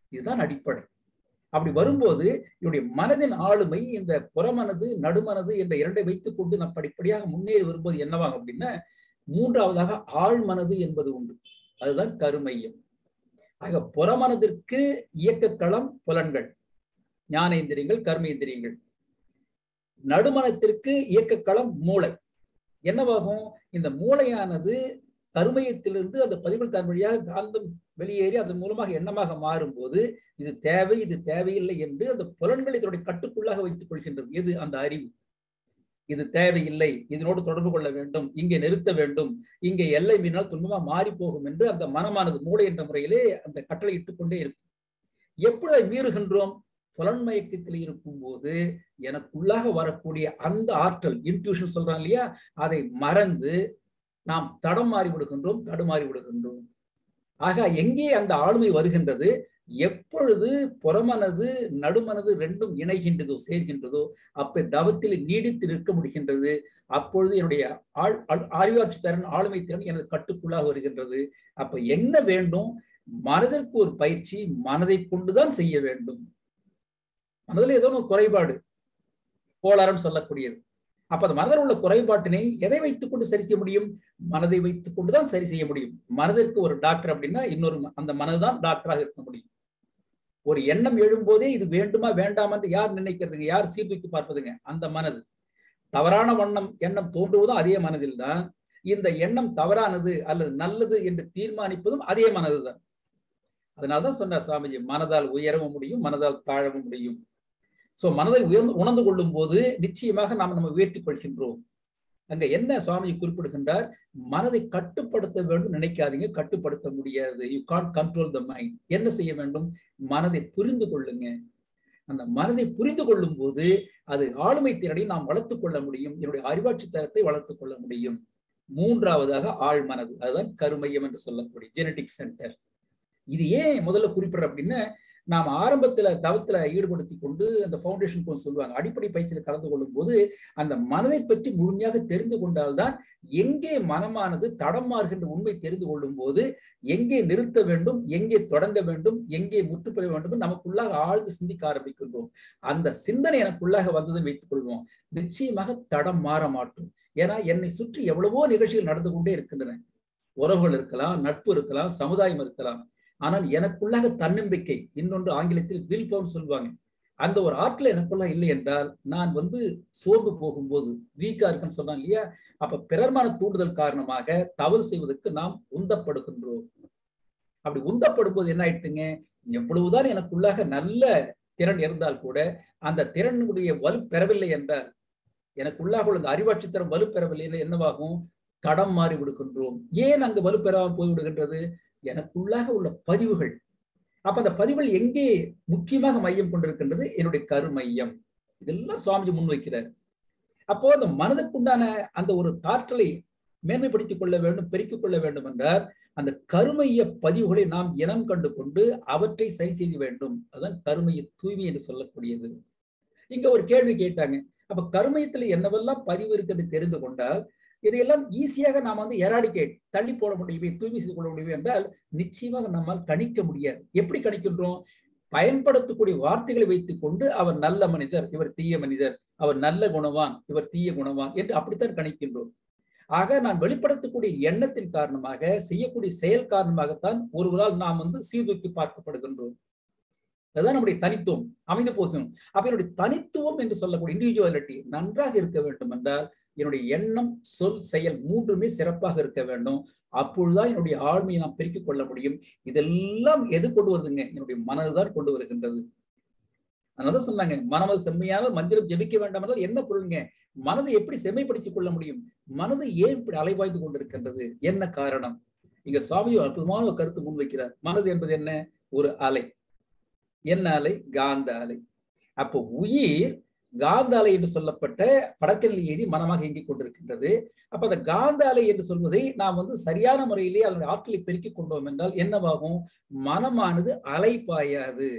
இதுதான் அடிப்படை அப்படி வரும்போது என்னுடைய மனதின் ஆளுமை இந்த புறமனது நடுமனது என்ற இரண்டை வைத்துக் கொண்டு நாம் படிப்படியாக முன்னேறி வரும்போது என்னவாகும் அப்படின்னா மூன்றாவதாக ஆழ்மனது என்பது உண்டு அதுதான் கருமையம் ஆக புறமனதிற்கு இயக்கக்களம் புலன்கள் ஞானேந்திரியங்கள் கர்மேந்திரியங்கள் நடுமனத்திற்கு இயக்கக்களம் மூளை என்னவாகும் இந்த மூளையானது கருமையத்திலிருந்து அந்த பதிவுகள் தன் வழியாக காந்தம் வெளியேறி அதன் மூலமாக எண்ணமாக மாறும்போது இது தேவை இது தேவையில்லை என்று அந்த புலன்களை இதனுடைய கட்டுக்குள்ளாக வைத்துக் கொள்கின்றது எது அந்த அறிவு இது தேவையில்லை இதனோடு தொடர்பு கொள்ள வேண்டும் இங்கே நிறுத்த வேண்டும் இங்கே எல்லை மீறினால் துன்பமா மாறி போகும் என்று அந்த மனமானது மூளை என்ற முறையிலே அந்த கட்டளை இட்டுக் கொண்டே இருக்கும் எப்படி அதை மீறுகின்றோம் புலன்மயக்கத்தில் இருக்கும் போது எனக்குள்ளாக வரக்கூடிய அந்த ஆற்றல் இன்ட்யூஷன் சொல்றாங்க இல்லையா அதை மறந்து நாம் தடம் மாறி விடுகின்றோம் தடுமாறி விடுகின்றோம் ஆக எங்கே அந்த ஆளுமை வருகின்றது எப்பொழுது புறமனது நடுமனது ரெண்டும் இணைகின்றதோ சேர்கின்றதோ அப்ப தவத்தில் நீடித்து நிற்க முடிகின்றது அப்பொழுது என்னுடைய ஆள் அறிவாட்சி திறன் ஆளுமை திறன் எனது கட்டுக்குள்ளாக வருகின்றது அப்ப என்ன வேண்டும் மனதிற்கு ஒரு பயிற்சி மனதை கொண்டுதான் செய்ய வேண்டும் மனதில் ஏதோ ஒரு குறைபாடு கோளாரம் சொல்லக்கூடியது அப்ப அந்த மனதில் உள்ள குறைபாட்டினை எதை வைத்துக் கொண்டு சரி செய்ய முடியும் மனதை வைத்துக் கொண்டுதான் சரி செய்ய முடியும் மனதிற்கு ஒரு டாக்டர் அப்படின்னா இன்னொரு அந்த மனதுதான் டாக்டராக இருக்க முடியும் ஒரு எண்ணம் எழும்போதே இது வேண்டுமா வேண்டாமா என்று யார் நினைக்கிறதுங்க யார் சீர்தூக்கி பார்ப்பதுங்க அந்த மனது தவறான வண்ணம் எண்ணம் தோன்றுவதும் அதே மனதில் தான் இந்த எண்ணம் தவறானது அல்லது நல்லது என்று தீர்மானிப்பதும் அதே மனதுதான் அதனால்தான் சொன்னார் சுவாமிஜி மனதால் உயரவும் முடியும் மனதால் தாழவும் முடியும் சோ மனதை உயர்ந்து உணர்ந்து கொள்ளும் போது நிச்சயமாக நாம் நம்ம உயர்த்தி கொள்கின்றோம் அங்க என்ன சுவாமி குறிப்பிடுகின்றார் மனதை கட்டுப்படுத்த வேண்டும் நினைக்காதீங்க கட்டுப்படுத்த முடியாது you can control the mind என்ன செய்ய வேண்டும் மனதை புரிந்து கொள்ளுங்க அந்த மனதை புரிந்து கொள்ளும் போது அது ஆளுமை திறனை நாம் வளர்த்துக் கொள்ள முடியும் என்னுடைய அறிவாட்சி தரத்தை வளர்த்துக் கொள்ள முடியும் மூன்றாவதாக ஆழ் மனது அதுதான் கருமையம் என்று சொல்லக்கூடிய ஜெனடிக் சென்டர் இது ஏன் முதல்ல குறிப்பிடுற அப்படின்னா நாம் ஆரம்பத்துல தவத்துல ஈடுபடுத்தி கொண்டு அந்த ஃபவுண்டேஷன் கோர்ஸ் சொல்லுவாங்க அடிப்படை பயிற்சியில் கலந்து கொள்ளும் போது அந்த மனதை பற்றி முழுமையாக தெரிந்து கொண்டால்தான் எங்கே மனமானது தடம் மாறுகின்ற உண்மை தெரிந்து கொள்ளும் போது எங்கே நிறுத்த வேண்டும் எங்கே தொடங்க வேண்டும் எங்கே முற்றுப்பெற வேண்டும் நமக்குள்ளாக ஆழ்ந்து சிந்திக்க ஆரம்பிக்கின்றோம் அந்த சிந்தனை எனக்குள்ளாக வந்ததை வைத்துக் கொள்வோம் நிச்சயமாக தடம் மாற மாட்டோம் ஏன்னா என்னை சுற்றி எவ்வளவோ நிகழ்ச்சிகள் நடந்து கொண்டே இருக்கின்றன உறவுகள் இருக்கலாம் நட்பு இருக்கலாம் சமுதாயம் இருக்கலாம் ஆனால் எனக்குள்ளாக தன்னம்பிக்கை இன்னொன்று ஆங்கிலத்தில் வில் பவுன் சொல்லுவாங்க அந்த ஒரு ஆற்றல் எனக்குள்ள இல்லை என்றால் நான் வந்து சோர்ந்து போகும்போது வீக்கா இருக்குன்னு சொன்னான் இல்லையா அப்ப பிறர்மான தூண்டுதல் காரணமாக தவறு செய்வதற்கு நாம் உந்தப்படுகின்றோம் அப்படி உந்தப்படும் போது என்ன ஆயிடுத்துங்க எவ்வளவுதான் எனக்குள்ளாக நல்ல திறன் இருந்தால் கூட அந்த திறனுடைய வலு பெறவில்லை என்றால் எனக்குள்ளாக உள்ள அறிவாட்சி திறன் வலு பெறவில்லை என்னவாகும் தடம் மாறி விடுகின்றோம் ஏன் அங்கு வலு பெறாமல் போய்விடுகின்றது எனக்குள்ளாக உள்ள பதிவுகள் அப்ப அந்த பதிவுகள் எங்கே முக்கியமாக மையம் கொண்டிருக்கின்றது என்னுடைய கருமையம் இதெல்லாம் சுவாமிஜி முன்வைக்கிறார் அப்போ அந்த மனதுக்குண்டான அந்த ஒரு தாற்றலை மேன்மைப்படுத்திக் கொள்ள வேண்டும் பெருக்கிக் கொள்ள வேண்டும் என்றால் அந்த கருமைய பதிவுகளை நாம் இனம் கண்டு கொண்டு அவற்றை சரி செய்ய வேண்டும் அதுதான் கருமைய தூய்மை என்று சொல்லக்கூடியது இங்க ஒரு கேள்வி கேட்டாங்க அப்ப கருமையத்துல என்னவெல்லாம் பதிவு இருக்கிறது தெரிந்து கொண்டால் இதையெல்லாம் ஈஸியாக நாம் வந்து எராடிகேட் தள்ளி போட முடியுமே தூய்மை செய்து கொள்ள முடியுமே என்றால் நிச்சயமாக நம்மால் கணிக்க முடியாது எப்படி கணிக்கின்றோம் பயன்படுத்தக்கூடிய வார்த்தைகளை வைத்துக் கொண்டு அவர் நல்ல மனிதர் இவர் தீய மனிதர் அவர் நல்ல குணவான் இவர் தீய குணவான் என்று அப்படித்தான் கணிக்கின்றோம் ஆக நான் வெளிப்படுத்தக்கூடிய எண்ணத்தின் காரணமாக செய்யக்கூடிய செயல் காரணமாகத்தான் ஒருவரால் நாம் வந்து சீர்தூக்கி பார்க்கப்படுகின்றோம் அதுதான் நம்முடைய தனித்துவம் அமைந்து போகும் அப்ப என்னுடைய தனித்துவம் என்று சொல்லக்கூடிய இண்டிவிஜுவாலிட்டி நன்றாக இருக்க வேண்டும் என்றால் என்னுடைய எண்ணம் சொல் செயல் மூன்றுமே சிறப்பாக இருக்க வேண்டும் அப்பொழுதுதான் என்னுடைய ஆழ்மையை நாம் பெருக்கிக் கொள்ள முடியும் இதெல்லாம் எது கொண்டு வருதுங்க என்னுடைய மனதுதான் கொண்டு வருகின்றது அதனால சொன்னாங்க மனது செம்மையாக மந்திரம் ஜெபிக்க வேண்டாம் என்றால் என்ன பொருளுங்க மனதை எப்படி செம்மைப்படுத்திக் கொள்ள முடியும் மனது ஏன் இப்படி அலைவாய்ந்து கொண்டிருக்கின்றது என்ன காரணம் இங்க சுவாமி ஒரு அற்புதமான ஒரு கருத்து முன்வைக்கிறார் மனது என்பது என்ன ஒரு அலை என்ன அலை காந்த அலை அப்போ உயிர் காந்த அலை என்று சொல்லப்பட்ட படக்கநிலை ஏறி மனமாக இயங்கிக் கொண்டிருக்கின்றது அப்ப அந்த காந்த அலை என்று சொல்வதை நாம் வந்து சரியான முறையிலே அதனுடைய ஆற்றலை பெருக்கிக் கொண்டோம் என்றால் என்னவாகும் மனமானது அலை பாயாது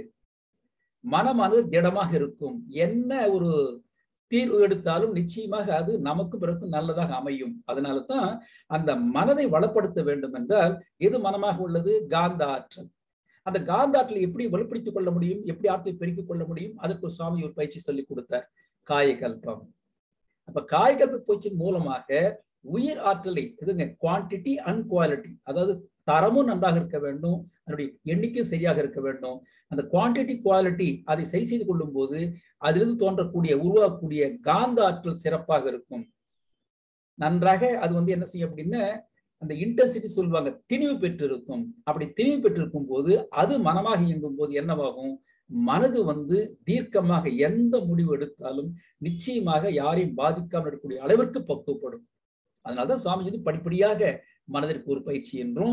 மனமானது திடமாக இருக்கும் என்ன ஒரு தீர்வு எடுத்தாலும் நிச்சயமாக அது நமக்கு பிறகு நல்லதாக அமையும் அதனால தான் அந்த மனதை வளப்படுத்த வேண்டும் என்றால் எது மனமாக உள்ளது காந்த ஆற்றல் அந்த காந்த ஆற்றலை எப்படி வலுப்படுத்திக் கொள்ள முடியும் எப்படி ஆற்றலை பெருக்கிக் கொள்ள முடியும் அதற்கு ஒரு சுவாமி ஒரு பயிற்சி சொல்லி கொடுத்தார் காயகல்பம் அப்ப காயகல்ப பயிற்சியின் மூலமாக உயிர் ஆற்றலை இதுங்க குவான்டிட்டி அண்ட் குவாலிட்டி அதாவது தரமும் நன்றாக இருக்க வேண்டும் அதனுடைய எண்ணிக்கையும் சரியாக இருக்க வேண்டும் அந்த குவான்டிட்டி குவாலிட்டி அதை சரி செய்து கொள்ளும் போது அதிலிருந்து தோன்றக்கூடிய உருவாக்கக்கூடிய காந்த ஆற்றல் சிறப்பாக இருக்கும் நன்றாக அது வந்து என்ன செய்யும் அப்படின்னா அந்த இன்டென்சிட்டி சொல்லுவாங்க திணிவு பெற்றிருக்கும் அப்படி திணிவு பெற்றிருக்கும் போது அது மனமாக இயங்கும் போது என்னவாகும் மனது வந்து தீர்க்கமாக எந்த முடிவு எடுத்தாலும் நிச்சயமாக யாரையும் பாதிக்காமல் இருக்கக்கூடிய அளவிற்கு பக்குவப்படும் அதனாலதான் சுவாமி வந்து படிப்படியாக மனதிற்கு ஒரு பயிற்சி என்றும்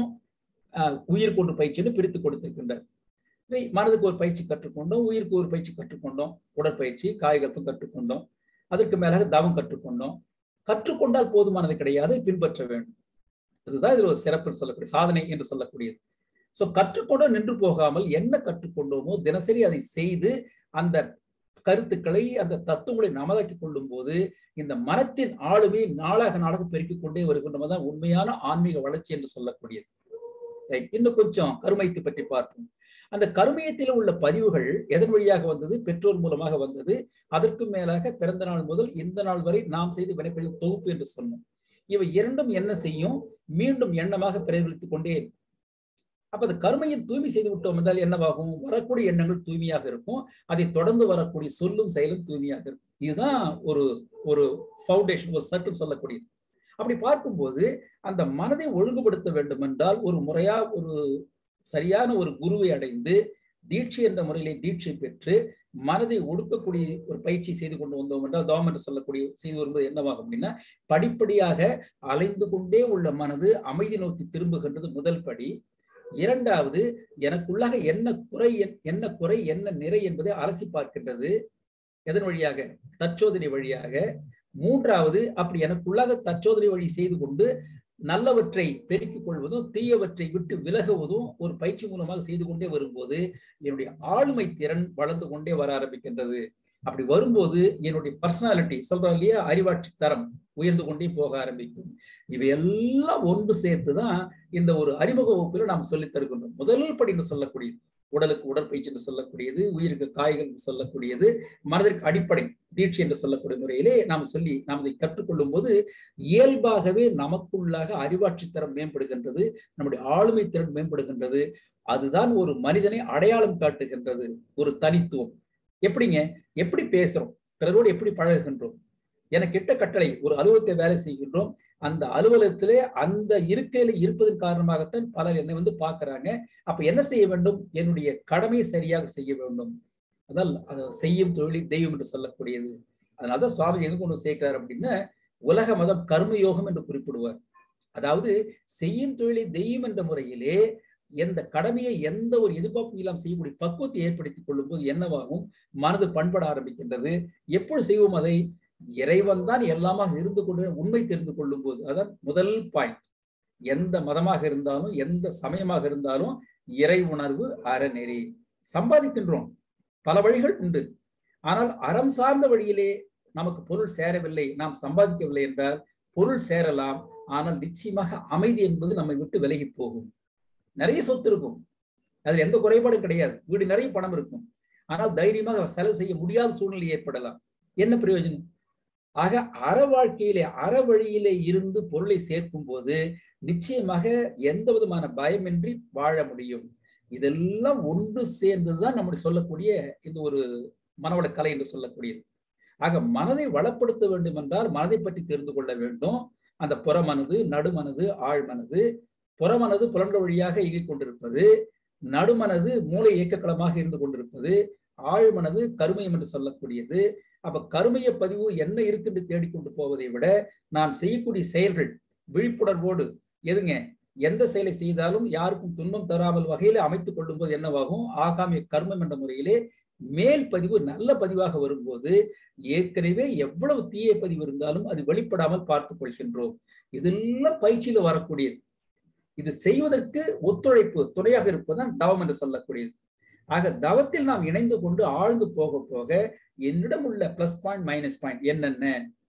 உயிர் கொண்டு பயிற்சி என்று பிரித்து கொடுத்திருக்கின்றார் மனதுக்கு ஒரு பயிற்சி கற்றுக்கொண்டோம் உயிருக்கு ஒரு பயிற்சி கற்றுக்கொண்டோம் உடற்பயிற்சி காய்கற்பம் கற்றுக்கொண்டோம் அதற்கு மேலாக தவம் கற்றுக்கொண்டோம் கற்றுக்கொண்டால் போதுமானது கிடையாது பின்பற்ற வேண்டும் இதுதான் இதுல ஒரு சிறப்பு சொல்லக்கூடிய சாதனை என்று சொல்லக்கூடியது சோ கற்றுக்கொண்டோம் நின்று போகாமல் என்ன கற்றுக்கொண்டோமோ தினசரி அதை செய்து அந்த கருத்துக்களை அந்த தத்துவங்களை நமதாக்கி கொள்ளும் போது இந்த மனத்தின் ஆளுமை நாளாக நாளாக பெருக்கிக் கொண்டே வருகின்றதான் உண்மையான ஆன்மீக வளர்ச்சி என்று சொல்லக்கூடியது இன்னும் கொஞ்சம் கருமையத்தை பற்றி பார்ப்போம் அந்த கருமையத்தில் உள்ள பதிவுகள் எதன் வழியாக வந்தது பெற்றோர் மூலமாக வந்தது அதற்கு மேலாக பிறந்த நாள் முதல் இந்த நாள் வரை நாம் செய்து வினைப்பதிவு தொகுப்பு என்று சொன்னோம் இவை இரண்டும் என்ன செய்யும் மீண்டும் எண்ணமாக பிரதிபலித்துக் கொண்டே இருக்கும் அப்ப அந்த கருமையை தூய்மை செய்து விட்டோம் என்றால் என்னவாகும் வரக்கூடிய எண்ணங்கள் தூய்மையாக இருக்கும் அதை தொடர்ந்து வரக்கூடிய சொல்லும் செயலும் தூய்மையாக இருக்கும் இதுதான் ஒரு ஒரு ஃபவுண்டேஷன் ஒரு சட்டம் சொல்லக்கூடியது அப்படி பார்க்கும்போது அந்த மனதை ஒழுங்குபடுத்த வேண்டும் என்றால் ஒரு முறையா ஒரு சரியான ஒரு குருவை அடைந்து தீட்சை என்ற முறையிலே தீட்சை பெற்று மனதை ஒடுக்கக்கூடிய ஒரு பயிற்சி செய்து கொண்டு வந்தோம் என்றால் தவம் என்று சொல்லக்கூடிய செய்து வரும்போது என்னவாகும் அப்படின்னா படிப்படியாக அலைந்து கொண்டே உள்ள மனது அமைதி நோக்கி திரும்புகின்றது முதல் படி இரண்டாவது எனக்குள்ளாக என்ன குறை என்ன குறை என்ன நிறை என்பதை அலசி பார்க்கின்றது எதன் வழியாக தற்சோதனை வழியாக மூன்றாவது அப்படி எனக்குள்ளாக தற்சோதனை வழி செய்து கொண்டு நல்லவற்றை பெருக்கிக் கொள்வதும் தீயவற்றை விட்டு விலகுவதும் ஒரு பயிற்சி மூலமாக செய்து கொண்டே வரும்போது என்னுடைய ஆளுமை திறன் வளர்ந்து கொண்டே வர ஆரம்பிக்கின்றது அப்படி வரும்போது என்னுடைய பர்சனாலிட்டி சொல்றோம் இல்லையா அறிவாட்சி தரம் உயர்ந்து கொண்டே போக ஆரம்பிக்கும் இவையெல்லாம் ஒன்று சேர்த்துதான் இந்த ஒரு அறிமுக வகுப்பில் நாம் சொல்லித் தருகின்றோம் முதல் படின்னு சொல்லக்கூடியது உடலுக்கு உடற்பயிற்சி என்று சொல்லக்கூடியது உயிருக்கு காய்கள் என்று சொல்லக்கூடியது மனதிற்கு அடிப்படை தீட்சி என்று சொல்லக்கூடிய முறையிலே நாம் சொல்லி நாம் இதை கற்றுக்கொள்ளும் போது இயல்பாகவே நமக்குள்ளாக அறிவாட்சி தரம் மேம்படுகின்றது நம்முடைய ஆளுமை திறன் மேம்படுகின்றது அதுதான் ஒரு மனிதனை அடையாளம் காட்டுகின்றது ஒரு தனித்துவம் எப்படிங்க எப்படி பேசுறோம் பிறரோடு எப்படி பழகுகின்றோம் எனக்கு இட்ட கட்டளை ஒரு அலுவலகத்தை வேலை செய்கின்றோம் அந்த அலுவலகத்திலே அந்த இருக்கையில இருப்பதன் காரணமாகத்தான் பலர் என்னை வந்து பாக்குறாங்க அப்ப என்ன செய்ய வேண்டும் என்னுடைய கடமையை சரியாக செய்ய வேண்டும் அதால் அதை செய்யும் தொழிலை தெய்வம் என்று சொல்லக்கூடியது அதனாலதான் சுவாமி எங்க கொண்டு சேர்க்கிறார் அப்படின்னா உலக மதம் கர்மயோகம் என்று குறிப்பிடுவார் அதாவது செய்யும் தொழிலை தெய்வம் என்ற முறையிலே எந்த கடமையை எந்த ஒரு எதிர்பார்ப்பும் இல்லாமல் செய்யக்கூடிய பக்குவத்தை ஏற்படுத்திக் கொள்ளும் போது என்னவாகும் மனது பண்பட ஆரம்பிக்கின்றது எப்பொழுது செய்வோம் அதை இறைவன் தான் எல்லாமாக இருந்து கொண்டு உண்மை தெரிந்து கொள்ளும் போது அதான் முதல் பாயிண்ட் எந்த மதமாக இருந்தாலும் எந்த சமயமாக இருந்தாலும் இறை உணர்வு அறநெறி சம்பாதிக்கின்றோம் பல வழிகள் உண்டு ஆனால் அறம் சார்ந்த வழியிலே நமக்கு பொருள் சேரவில்லை நாம் சம்பாதிக்கவில்லை என்றால் பொருள் சேரலாம் ஆனால் நிச்சயமாக அமைதி என்பது நம்மை விட்டு விலகி போகும் நிறைய சொத்து இருக்கும் அதுல எந்த குறைபாடும் கிடையாது வீடு நிறைய பணம் இருக்கும் ஆனால் தைரியமாக செலவு செய்ய முடியாத சூழ்நிலை ஏற்படலாம் என்ன பிரயோஜனம் ஆக அற வாழ்க்கையிலே அற வழியிலே இருந்து பொருளை சேர்க்கும் போது நிச்சயமாக எந்த விதமான பயமின்றி வாழ முடியும் இதெல்லாம் ஒன்று சேர்ந்துதான் நம்முடைய சொல்லக்கூடிய இந்த ஒரு மனவள கலை என்று சொல்லக்கூடியது ஆக மனதை வளப்படுத்த வேண்டும் என்றால் மனதை பற்றி தெரிந்து கொள்ள வேண்டும் அந்த புறமனது நடுமனது ஆழ்மனது புறமனது புலன்கள் வழியாக இயங்கிக் கொண்டிருப்பது நடுமனது மூளை இயக்கக்களமாக இருந்து கொண்டிருப்பது ஆழ்மனது கருமையம் என்று சொல்லக்கூடியது அப்ப கருமைய பதிவு என்ன இருக்குன்னு தேடிக்கொண்டு போவதை விட நான் செய்யக்கூடிய செயல்கள் விழிப்புணர்வோடு எதுங்க எந்த செயலை செய்தாலும் யாருக்கும் துன்பம் தராமல் வகையில அமைத்துக் கொள்ளும் போது என்னவாகும் ஆகாமிய கர்மம் என்ற முறையிலே மேல் பதிவு நல்ல பதிவாக வரும்போது ஏற்கனவே எவ்வளவு தீய பதிவு இருந்தாலும் அது வெளிப்படாமல் பார்த்துக் கொள்கின்றோம் இதெல்லாம் பயிற்சியில வரக்கூடியது இது செய்வதற்கு ஒத்துழைப்பு துணையாக இருப்பதுதான் தவம் என்று சொல்லக்கூடியது ஆக தவத்தில் நாம் இணைந்து கொண்டு ஆழ்ந்து போக போக என்னிடம் உள்ள பிளஸ் பாயிண்ட் மைனஸ் பாயிண்ட் என்னென்ன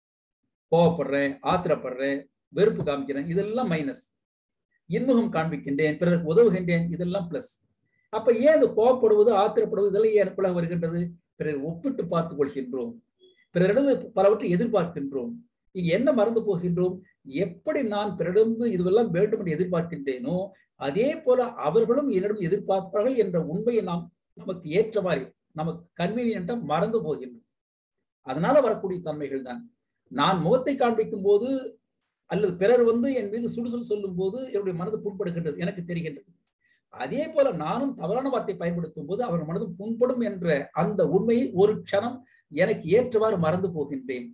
கோவப்படுறேன் ஆத்திரப்படுறேன் வெறுப்பு காமிக்கிறேன் இதெல்லாம் மைனஸ் இன்முகம் காண்பிக்கின்றேன் பிறருக்கு உதவுகின்றேன் இதெல்லாம் பிளஸ் அப்ப ஏன் இந்த கோபப்படுவது ஆத்திரப்படுவது இதெல்லாம் ஏன் எனக்குள்ளாக வருகின்றது பிறர் ஒப்பிட்டு பார்த்துக் கொள்கின்றோம் பிறரிடந்து பலவற்றை எதிர்பார்க்கின்றோம் இங்க என்ன மறந்து போகின்றோம் எப்படி நான் பிறரிடந்து இதுவெல்லாம் வேண்டும் என்று எதிர்பார்க்கின்றேனோ அதே போல அவர்களும் என்னிடம் எதிர்பார்ப்பார்கள் என்ற உண்மையை நாம் நமக்கு ஏற்ற மாதிரி நமக்கு கன்வீனியன்ட்டா மறந்து போகின்றோம் அதனால வரக்கூடிய தன்மைகள் தான் நான் முகத்தை காண்பிக்கும் போது அல்லது பிறர் வந்து என் மீது சுடுசொல் சொல்லும் போது என்னுடைய மனது புண்படுகின்றது எனக்கு தெரிகின்றது அதே போல நானும் தவறான வார்த்தை பயன்படுத்தும் போது அவர் மனது புண்படும் என்ற அந்த உண்மையை ஒரு க்ஷணம் எனக்கு ஏற்றவாறு மறந்து போகின்றேன்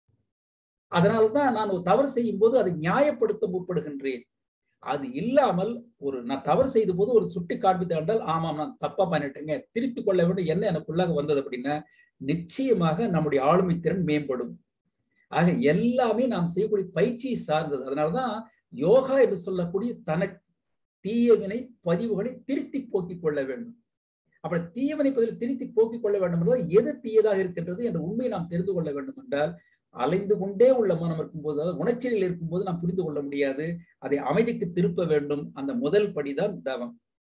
அதனால்தான் நான் ஒரு தவறு செய்யும் போது அதை நியாயப்படுத்த முற்படுகின்றேன் அது இல்லாமல் ஒரு நான் தவறு செய்த போது ஒரு சுட்டி காண்பித்து கண்டால் ஆமாம் நான் தப்பா பண்ணிட்டேங்க திருத்திக் கொள்ள வேண்டும் என்ன எனக்குள்ளாக வந்தது அப்படின்னா நிச்சயமாக நம்முடைய ஆளுமை திறன் மேம்படும் ஆக எல்லாமே நாம் செய்யக்கூடிய பயிற்சியை சார்ந்தது அதனாலதான் யோகா என்று சொல்லக்கூடிய தனக்கு தீயவினை பதிவுகளை திருத்தி போக்கிக் கொள்ள வேண்டும் அப்படி தீயவினை பதிவில் திருத்தி போக்கிக் கொள்ள வேண்டும் என்றால் எது தீயதாக இருக்கின்றது என்ற உண்மையை நாம் தெரிந்து கொள்ள வேண்டும் என்றால் அலைந்து கொண்டே உள்ள மனம் இருக்கும்போது அதாவது உணர்ச்சியில் இருக்கும்போது நாம் புரிந்து கொள்ள முடியாது அதை அமைதிக்கு திருப்ப வேண்டும் அந்த முதல் படிதான் தவம்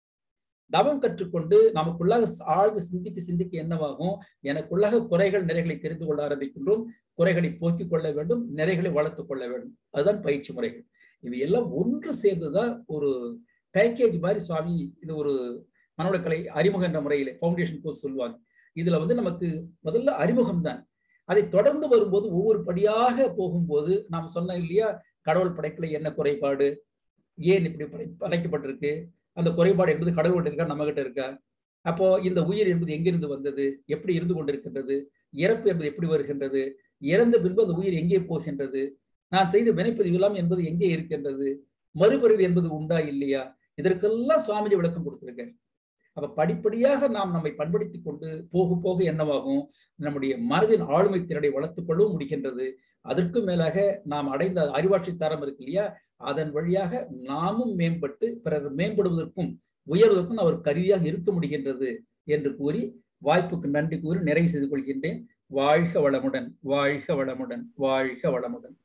தவம் கற்றுக்கொண்டு நமக்குள்ளாக ஆழ்ந்து சிந்திக்க சிந்திக்க என்னவாகும் எனக்குள்ளாக குறைகள் நிறைகளை தெரிந்து கொள்ள ஆரம்பிக்கின்றோம் குறைகளை போக்கிக் கொள்ள வேண்டும் நிறைகளை வளர்த்துக் கொள்ள வேண்டும் அதுதான் பயிற்சி முறைகள் இவை எல்லாம் ஒன்று சேர்ந்துதான் ஒரு பேக்கேஜ் மாதிரி சுவாமி இது ஒரு மனோடக்கலை அறிமுகம் என்ற முறையில ஃபவுண்டேஷன் கோர்ஸ் சொல்லுவாங்க இதுல வந்து நமக்கு முதல்ல அறிமுகம் தான் அதை தொடர்ந்து வரும்போது ஒவ்வொரு படியாக போகும்போது நாம் சொன்ன இல்லையா கடவுள் படைப்புல என்ன குறைபாடு ஏன் இப்படி படை படைக்கப்பட்டிருக்கு அந்த குறைபாடு என்பது கடவுள் இருக்கா நம்ம கிட்ட இருக்கா அப்போ இந்த உயிர் என்பது எங்கிருந்து வந்தது எப்படி இருந்து கொண்டிருக்கின்றது இறப்பு என்பது எப்படி வருகின்றது இறந்த பின்பு அந்த உயிர் எங்கே போகின்றது நான் செய்த வினைப்பதிவு எல்லாம் என்பது எங்கே இருக்கின்றது மறுபிறவி என்பது உண்டா இல்லையா இதற்கெல்லாம் சுவாமிஜி விளக்கம் கொடுத்திருக்காரு அப்ப படிப்படியாக நாம் நம்மை பண்படுத்தி கொண்டு போக போக என்னவாகும் நம்முடைய மனதின் ஆளுமை திறனை வளர்த்துக் கொள்ளவும் முடிகின்றது அதற்கும் மேலாக நாம் அடைந்த அறிவாட்சி தரம் இருக்கு இல்லையா அதன் வழியாக நாமும் மேம்பட்டு பிறர் மேம்படுவதற்கும் உயர்வதற்கும் அவர் கருவியாக இருக்க முடிகின்றது என்று கூறி வாய்ப்புக்கு நன்றி கூறி நிறைவு செய்து கொள்கின்றேன் வாழ்க வளமுடன் வாழ்க வளமுடன் வாழ்க வளமுடன்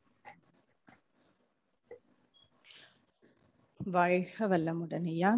வாழ்க வல்லமுடன் ஐயா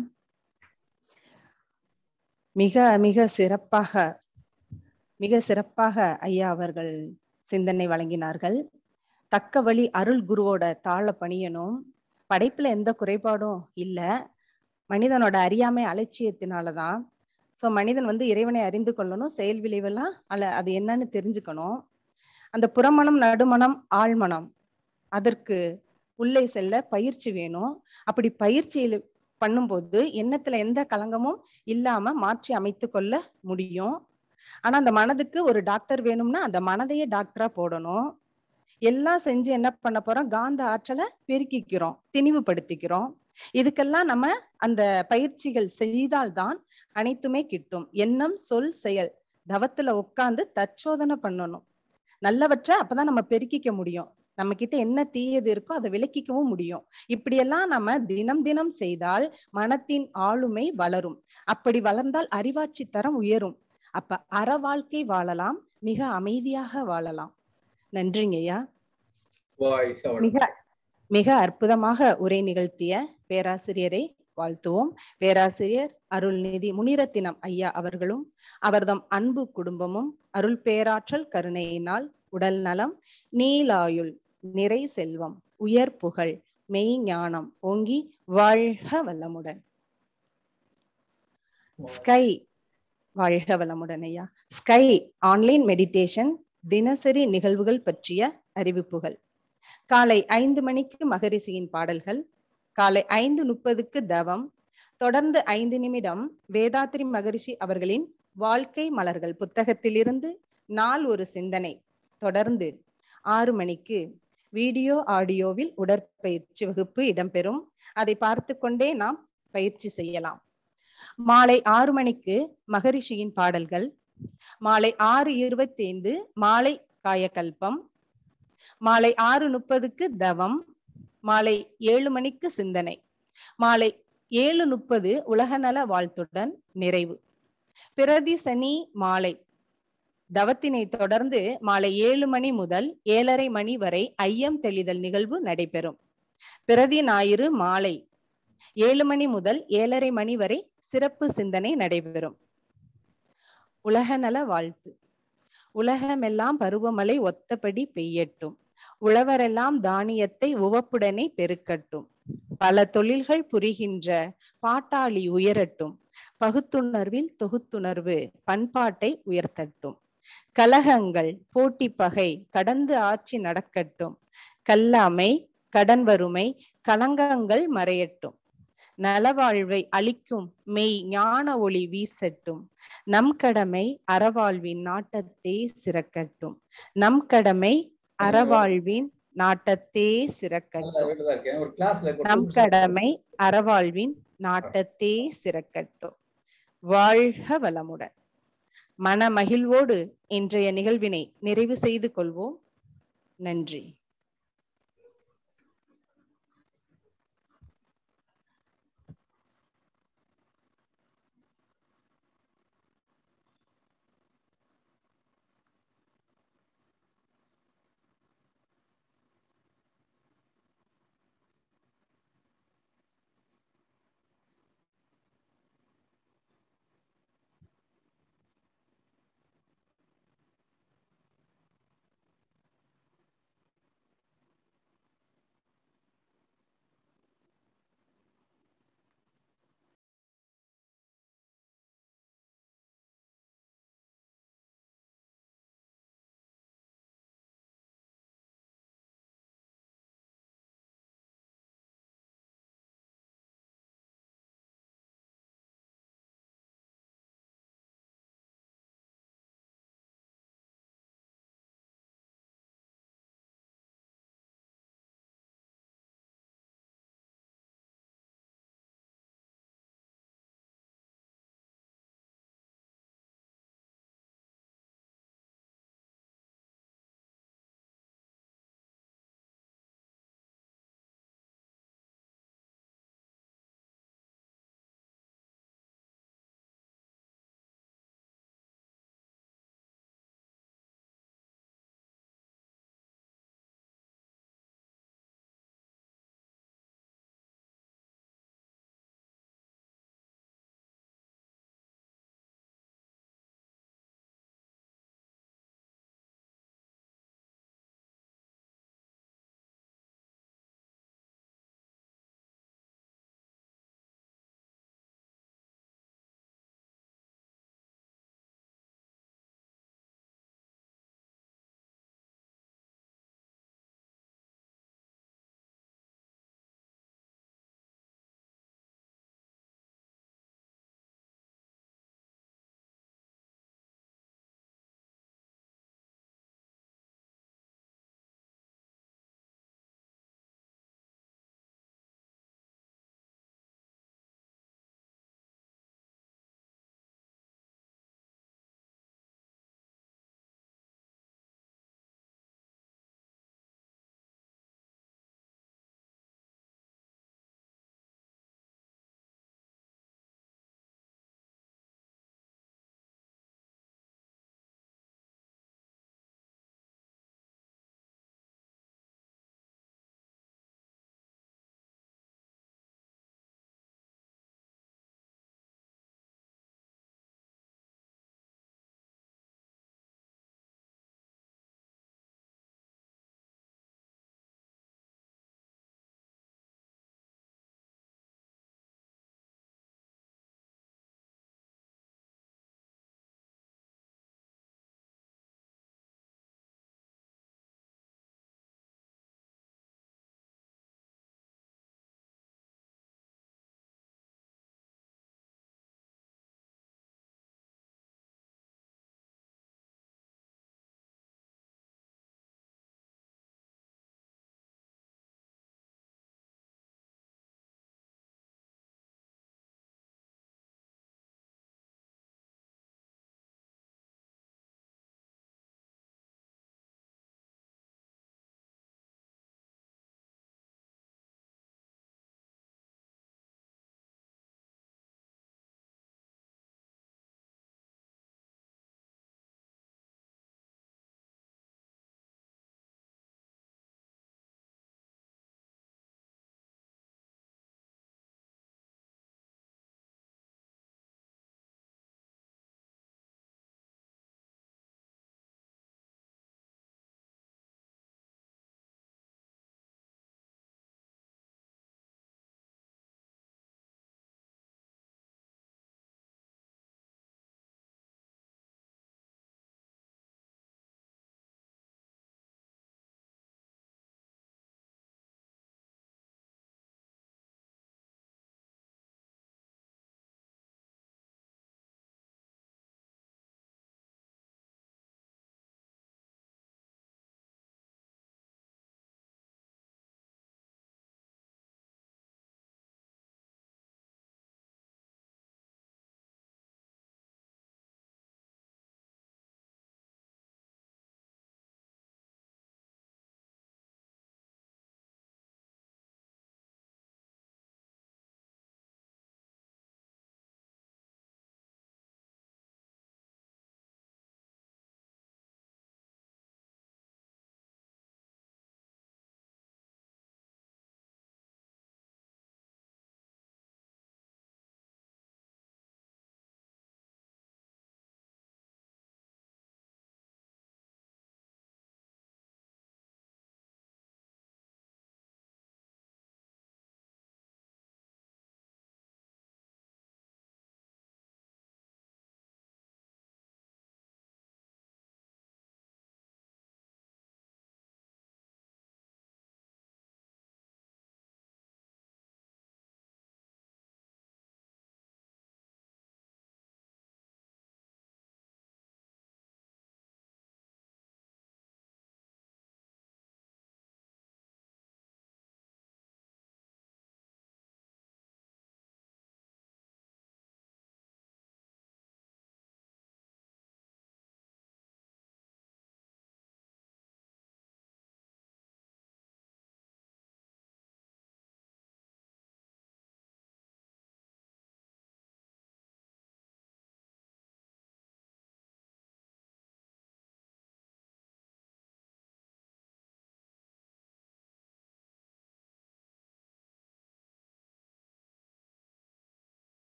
மிக மிக சிறப்பாக மிக சிறப்பாக ஐயா அவர்கள் சிந்தனை வழங்கினார்கள் தக்க வழி அருள் குருவோட தாழ பணியணும் படைப்புல எந்த குறைபாடும் இல்ல மனிதனோட அறியாமை அலட்சியத்தினாலதான் சோ மனிதன் வந்து இறைவனை அறிந்து கொள்ளணும் செயல் விளைவெல்லாம் அல்ல அது என்னன்னு தெரிஞ்சுக்கணும் அந்த புறமணம் நடுமணம் ஆழ்மனம் அதற்கு உள்ளே செல்ல பயிற்சி வேணும் அப்படி பயிற்சியில் பண்ணும்போது எண்ணத்துல எந்த களங்கமும் இல்லாம மாற்றி அமைத்து கொள்ள முடியும் ஆனா அந்த மனதுக்கு ஒரு டாக்டர் வேணும்னா அந்த மனதையே டாக்டரா போடணும் எல்லாம் செஞ்சு என்ன பண்ண போறோம் காந்த ஆற்றலை பெருக்கிக்கிறோம் திணிவுபடுத்திக்கிறோம் இதுக்கெல்லாம் நம்ம அந்த பயிற்சிகள் செய்தால்தான் அனைத்துமே கிட்டும் எண்ணம் சொல் செயல் தவத்துல உட்கார்ந்து தற்சோதனை பண்ணணும் நல்லவற்றை அப்பதான் நம்ம பெருக்கிக்க முடியும் நம்ம கிட்ட என்ன தீயது இருக்கோ அதை விலக்கிக்கவும் முடியும் இப்படியெல்லாம் நம்ம தினம் தினம் செய்தால் மனத்தின் ஆளுமை வளரும் அப்படி வளர்ந்தால் அறிவாட்சி தரம் உயரும் அப்ப அற வாழ்க்கை வாழலாம் மிக அமைதியாக வாழலாம் நன்றிங்க ஐயா வாழ்க மிக மிக அற்புதமாக உரை நிகழ்த்திய பேராசிரியரை வாழ்த்துவோம் பேராசிரியர் அருள்நிதி முனிரத்தினம் ஐயா அவர்களும் அவர்தம் அன்பு குடும்பமும் அருள் பேராற்றல் கருணையினால் உடல் நலம் நீலாயுள் நிறை செல்வம் உயர் புகழ் மெய் ஞானம் ஓங்கி வாழ்க வல்லமுடன் ஸ்கை வாழ்க வளமுடன் ஐயா ஸ்கை ஆன்லைன் மெடிடேஷன் தினசரி நிகழ்வுகள் பற்றிய அறிவிப்புகள் காலை ஐந்து மணிக்கு மகரிஷியின் பாடல்கள் காலை ஐந்து முப்பதுக்கு தவம் தொடர்ந்து ஐந்து நிமிடம் வேதாத்ரி மகரிஷி அவர்களின் வாழ்க்கை மலர்கள் புத்தகத்திலிருந்து நாள் ஒரு சிந்தனை தொடர்ந்து ஆறு மணிக்கு வீடியோ ஆடியோவில் உடற்பயிற்சி வகுப்பு இடம்பெறும் அதை பார்த்து கொண்டே நாம் பயிற்சி செய்யலாம் மாலை ஆறு மணிக்கு மகரிஷியின் பாடல்கள் மாலை ஆறு இருபத்தி ஐந்து மாலை காயக்கல்பம் மாலை ஆறு முப்பதுக்கு தவம் மாலை ஏழு மணிக்கு சிந்தனை மாலை ஏழு முப்பது உலகநல வாழ்த்துடன் நிறைவு பிரதி சனி மாலை தவத்தினை தொடர்ந்து மாலை ஏழு மணி முதல் ஏழரை மணி வரை ஐயம் தெளிதல் நிகழ்வு நடைபெறும் பிரதி ஞாயிறு மாலை ஏழு மணி முதல் ஏழரை மணி வரை சிறப்பு சிந்தனை நடைபெறும் உலக நல வாழ்த்து உலகமெல்லாம் பருவமழை ஒத்தபடி பெய்யட்டும் உழவரெல்லாம் தானியத்தை உவப்புடனே பெருக்கட்டும் பல தொழில்கள் புரிகின்ற பாட்டாளி உயரட்டும் பகுத்துணர்வில் தொகுத்துணர்வு பண்பாட்டை உயர்த்தட்டும் கலகங்கள் போட்டி பகை கடந்து ஆட்சி நடக்கட்டும் கல்லாமை கடன் வறுமை கலங்கங்கள் மறையட்டும் நலவாழ்வை அளிக்கும் மெய் ஞான ஒளி வீசட்டும் நம் கடமை அறவாழ்வின் நாட்டத்தே சிறக்கட்டும் நம் கடமை அறவாழ்வின் நாட்டத்தே சிறக்கட்டும் இருக்கேன் ஒரு கிளாஸ்ல நம் கடமை அறவாழ்வின் நாட்டத்தே சிறக்கட்டும் வாழ்க வளமுடன் மன மகிழ்வோடு இன்றைய நிகழ்வினை நிறைவு செய்து கொள்வோம் நன்றி